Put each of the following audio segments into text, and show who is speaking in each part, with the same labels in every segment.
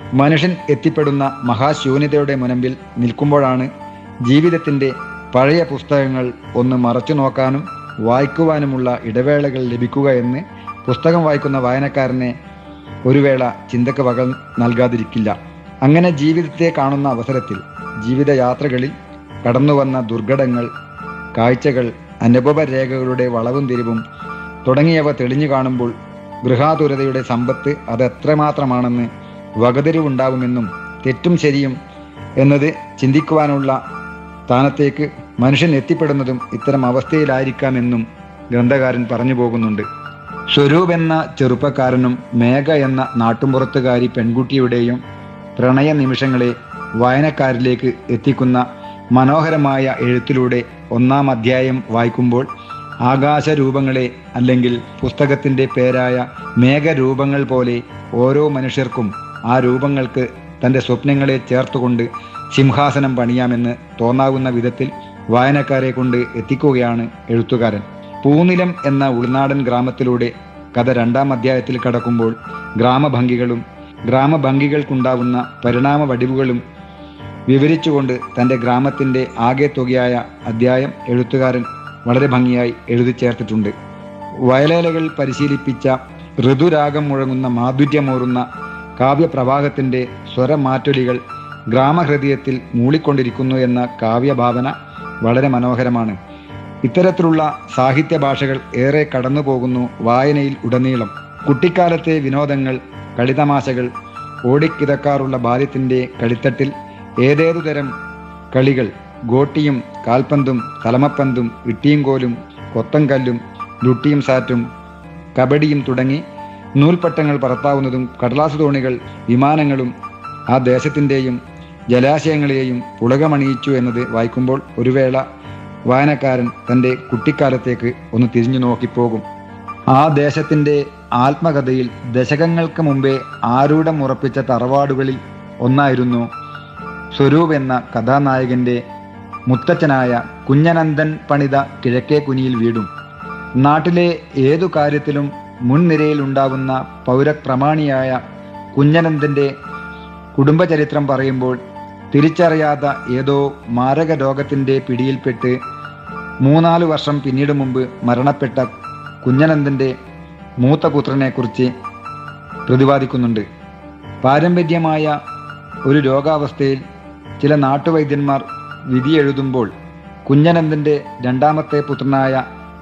Speaker 1: മനുഷ്യൻ എത്തിപ്പെടുന്ന മഹാശൂന്യതയുടെ മുനമ്പിൽ നിൽക്കുമ്പോഴാണ് ജീവിതത്തിൻ്റെ പഴയ പുസ്തകങ്ങൾ ഒന്ന് മറച്ചു നോക്കാനും വായിക്കുവാനുമുള്ള ഇടവേളകൾ ലഭിക്കുക എന്ന് പുസ്തകം വായിക്കുന്ന വായനക്കാരനെ ഒരു വേള ചിന്തക്ക് വക നൽകാതിരിക്കില്ല അങ്ങനെ ജീവിതത്തെ കാണുന്ന അവസരത്തിൽ ജീവിതയാത്രകളിൽ കടന്നുവന്ന ദുർഘടങ്ങൾ കാഴ്ചകൾ അനുഭവരേഖകളുടെ വളവും തിരിവും തുടങ്ങിയവ തെളിഞ്ഞു കാണുമ്പോൾ ഗൃഹാതുരതയുടെ സമ്പത്ത് അത് എത്രമാത്രമാണെന്ന് വകതിരിവുണ്ടാവുമെന്നും തെറ്റും ശരിയും എന്നത് ചിന്തിക്കുവാനുള്ള സ്ഥാനത്തേക്ക് മനുഷ്യൻ എത്തിപ്പെടുന്നതും ഇത്തരം അവസ്ഥയിലായിരിക്കാമെന്നും ഗ്രന്ഥകാരൻ പറഞ്ഞു പോകുന്നുണ്ട് സ്വരൂപ് എന്ന ചെറുപ്പക്കാരനും മേഘ എന്ന നാട്ടുമ്പുറത്തുകാരി പെൺകുട്ടിയുടെയും പ്രണയ നിമിഷങ്ങളെ വായനക്കാരിലേക്ക് എത്തിക്കുന്ന മനോഹരമായ എഴുത്തിലൂടെ ഒന്നാം അധ്യായം വായിക്കുമ്പോൾ ആകാശരൂപങ്ങളെ അല്ലെങ്കിൽ പുസ്തകത്തിൻ്റെ പേരായ മേഘരൂപങ്ങൾ പോലെ ഓരോ മനുഷ്യർക്കും ആ രൂപങ്ങൾക്ക് തൻ്റെ സ്വപ്നങ്ങളെ ചേർത്തുകൊണ്ട് സിംഹാസനം പണിയാമെന്ന് തോന്നാവുന്ന വിധത്തിൽ വായനക്കാരെ കൊണ്ട് എത്തിക്കുകയാണ് എഴുത്തുകാരൻ പൂനിലം എന്ന ഉൾനാടൻ ഗ്രാമത്തിലൂടെ കഥ രണ്ടാം അധ്യായത്തിൽ കടക്കുമ്പോൾ ഗ്രാമഭംഗികളും ഗ്രാമഭംഗികൾക്കുണ്ടാവുന്ന പരിണാമ വടിവുകളും വിവരിച്ചുകൊണ്ട് തൻ്റെ ഗ്രാമത്തിൻ്റെ ആകെ തുകയായ അധ്യായം എഴുത്തുകാരൻ വളരെ ഭംഗിയായി എഴുതി ചേർത്തിട്ടുണ്ട് വയലേലകൾ പരിശീലിപ്പിച്ച ഋതുരാഗം മുഴങ്ങുന്ന മാധുര്യമോറുന്ന കാവ്യപ്രവാഹത്തിൻ്റെ സ്വരമാറ്റൊലികൾ ഗ്രാമഹൃദയത്തിൽ മൂളിക്കൊണ്ടിരിക്കുന്നു എന്ന കാവ്യഭാവന വളരെ മനോഹരമാണ് ഇത്തരത്തിലുള്ള സാഹിത്യ ഭാഷകൾ ഏറെ കടന്നു പോകുന്നു വായനയിൽ ഉടനീളം കുട്ടിക്കാലത്തെ വിനോദങ്ങൾ കളിതമാശകൾ ഓടിക്കിതക്കാറുള്ള ബാല്യത്തിൻ്റെ കളിത്തട്ടിൽ ഏതേതു തരം കളികൾ ഗോട്ടിയും കാൽപന്തും തലമപ്പന്തും ഇട്ടിയും കൊത്തങ്കല്ലും ലുട്ടിയും സാറ്റും കബഡിയും തുടങ്ങി നൂൽപ്പട്ടങ്ങൾ പറത്താവുന്നതും കടലാസ് തോണികൾ വിമാനങ്ങളും ആ ദേശത്തിൻ്റെയും ജലാശയങ്ങളെയും പുളകമണിയിച്ചു എന്നത് വായിക്കുമ്പോൾ ഒരു വേള വായനക്കാരൻ തൻ്റെ കുട്ടിക്കാലത്തേക്ക് ഒന്ന് തിരിഞ്ഞു നോക്കിപ്പോകും ആ ദേശത്തിൻ്റെ ആത്മകഥയിൽ ദശകങ്ങൾക്ക് മുമ്പേ ആരൂഢം ഉറപ്പിച്ച തറവാടുകളിൽ ഒന്നായിരുന്നു സ്വരൂപ് എന്ന കഥാനായകന്റെ മുത്തച്ഛനായ കുഞ്ഞനന്ദൻ പണിത കിഴക്കേ കുനിയിൽ വീടും നാട്ടിലെ ഏതു കാര്യത്തിലും മുൻനിരയിൽ ഉണ്ടാവുന്ന പൗരപ്രമാണിയായ കുഞ്ഞനന്ദന്റെ കുടുംബചരിത്രം പറയുമ്പോൾ തിരിച്ചറിയാത്ത ഏതോ മാരക രോഗത്തിൻ്റെ പിടിയിൽപ്പെട്ട് മൂന്നാല് വർഷം പിന്നീട് മുമ്പ് മരണപ്പെട്ട കുഞ്ഞനന്ദന്റെ മൂത്ത പുത്രനെക്കുറിച്ച് പ്രതിപാദിക്കുന്നുണ്ട് പാരമ്പര്യമായ ഒരു രോഗാവസ്ഥയിൽ ചില നാട്ടുവൈദ്യന്മാർ വിധി എഴുതുമ്പോൾ കുഞ്ഞനന്ദന്റെ രണ്ടാമത്തെ പുത്രനായ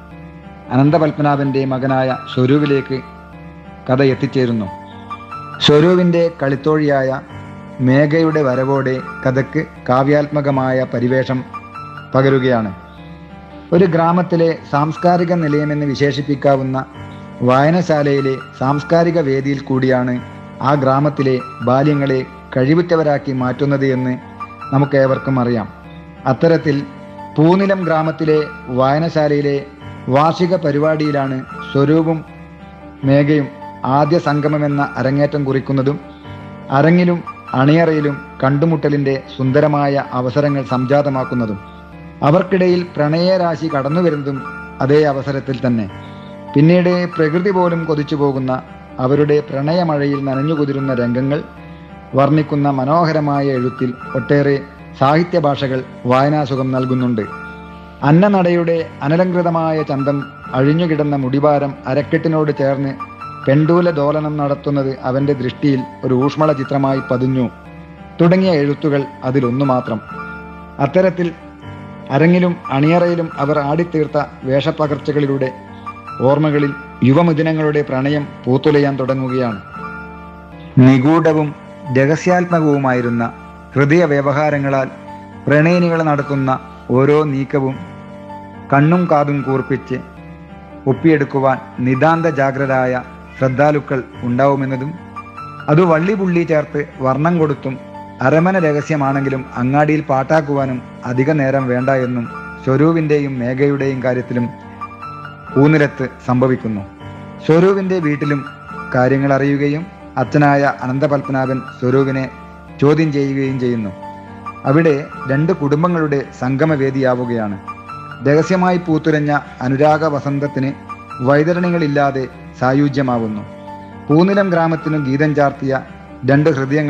Speaker 1: അനന്തപത്മനാഭന്റെ മകനായ സ്വരൂപിലേക്ക് കഥ എത്തിച്ചേരുന്നു സ്വരൂപിന്റെ കളിത്തോഴിയായ മേഘയുടെ വരവോടെ കഥയ്ക്ക് കാവ്യാത്മകമായ പരിവേഷം പകരുകയാണ് ഒരു ഗ്രാമത്തിലെ സാംസ്കാരിക നിലയമെന്ന് വിശേഷിപ്പിക്കാവുന്ന വായനശാലയിലെ സാംസ്കാരിക വേദിയിൽ കൂടിയാണ് ആ ഗ്രാമത്തിലെ ബാല്യങ്ങളെ കഴിവുറ്റവരാക്കി മാറ്റുന്നത് എന്ന് നമുക്കേവർക്കും അറിയാം അത്തരത്തിൽ പൂനിലം ഗ്രാമത്തിലെ വായനശാലയിലെ വാർഷിക പരിപാടിയിലാണ് സ്വരൂപും മേഘയും ആദ്യ സംഗമമെന്ന അരങ്ങേറ്റം കുറിക്കുന്നതും അരങ്ങിലും അണിയറയിലും കണ്ടുമുട്ടലിൻ്റെ സുന്ദരമായ അവസരങ്ങൾ സംജാതമാക്കുന്നതും അവർക്കിടയിൽ പ്രണയരാശി കടന്നു വരുന്നതും അതേ അവസരത്തിൽ തന്നെ പിന്നീട് പ്രകൃതി പോലും കൊതിച്ചു പോകുന്ന അവരുടെ പ്രണയമഴയിൽ നനഞ്ഞുകുതിരുന്ന രംഗങ്ങൾ വർണ്ണിക്കുന്ന മനോഹരമായ എഴുത്തിൽ ഒട്ടേറെ സാഹിത്യ ഭാഷകൾ വായനാസുഖം നൽകുന്നുണ്ട് അന്നനടയുടെ അനലങ്കൃതമായ ചന്തം അഴിഞ്ഞുകിടന്ന മുടിഭാരം അരക്കെട്ടിനോട് ചേർന്ന് പെണ്ടൂല ദോലനം നടത്തുന്നത് അവന്റെ ദൃഷ്ടിയിൽ ഒരു ഊഷ്മള ചിത്രമായി പതിഞ്ഞു തുടങ്ങിയ എഴുത്തുകൾ അതിലൊന്നു മാത്രം അത്തരത്തിൽ അരങ്ങിലും അണിയറയിലും അവർ ആടിത്തീർത്ത വേഷപ്പകർച്ചകളിലൂടെ ഓർമ്മകളിൽ യുവമിഥുനങ്ങളുടെ പ്രണയം പൂത്തുലയാൻ തുടങ്ങുകയാണ് നിഗൂഢവും രഹസ്യാത്മകവുമായിരുന്ന ഹൃദയ വ്യവഹാരങ്ങളാൽ പ്രണയിനികൾ നടത്തുന്ന ഓരോ നീക്കവും കണ്ണും കാതും കൂർപ്പിച്ച് ഒപ്പിയെടുക്കുവാൻ നിതാന്ത ജാഗ്രരായ ശ്രദ്ധാലുക്കൾ ഉണ്ടാവുമെന്നതും അത് വള്ളി പുള്ളി ചേർത്ത് വർണ്ണം കൊടുത്തും അരമന രഹസ്യമാണെങ്കിലും അങ്ങാടിയിൽ പാട്ടാക്കുവാനും അധിക നേരം വേണ്ട എന്നും സ്വരൂപിൻ്റെയും മേഘയുടെയും കാര്യത്തിലും പൂനിലത്ത് സംഭവിക്കുന്നു സ്വരൂപിൻ്റെ വീട്ടിലും കാര്യങ്ങൾ അറിയുകയും അച്ഛനായ അനന്തപത്മനാഭൻ സ്വരൂപിനെ ചോദ്യം ചെയ്യുകയും ചെയ്യുന്നു അവിടെ രണ്ട് കുടുംബങ്ങളുടെ സംഗമവേദിയാവുകയാണ് രഹസ്യമായി പൂത്തുലഞ്ഞ അനുരാഗ വസന്തത്തിന് വൈതരണികളില്ലാതെ സായുജ്യമാവുന്നു പൂനിലം ഗ്രാമത്തിനു ഗീതം ചാർത്തിയ രണ്ട് ഹൃദയങ്ങൾ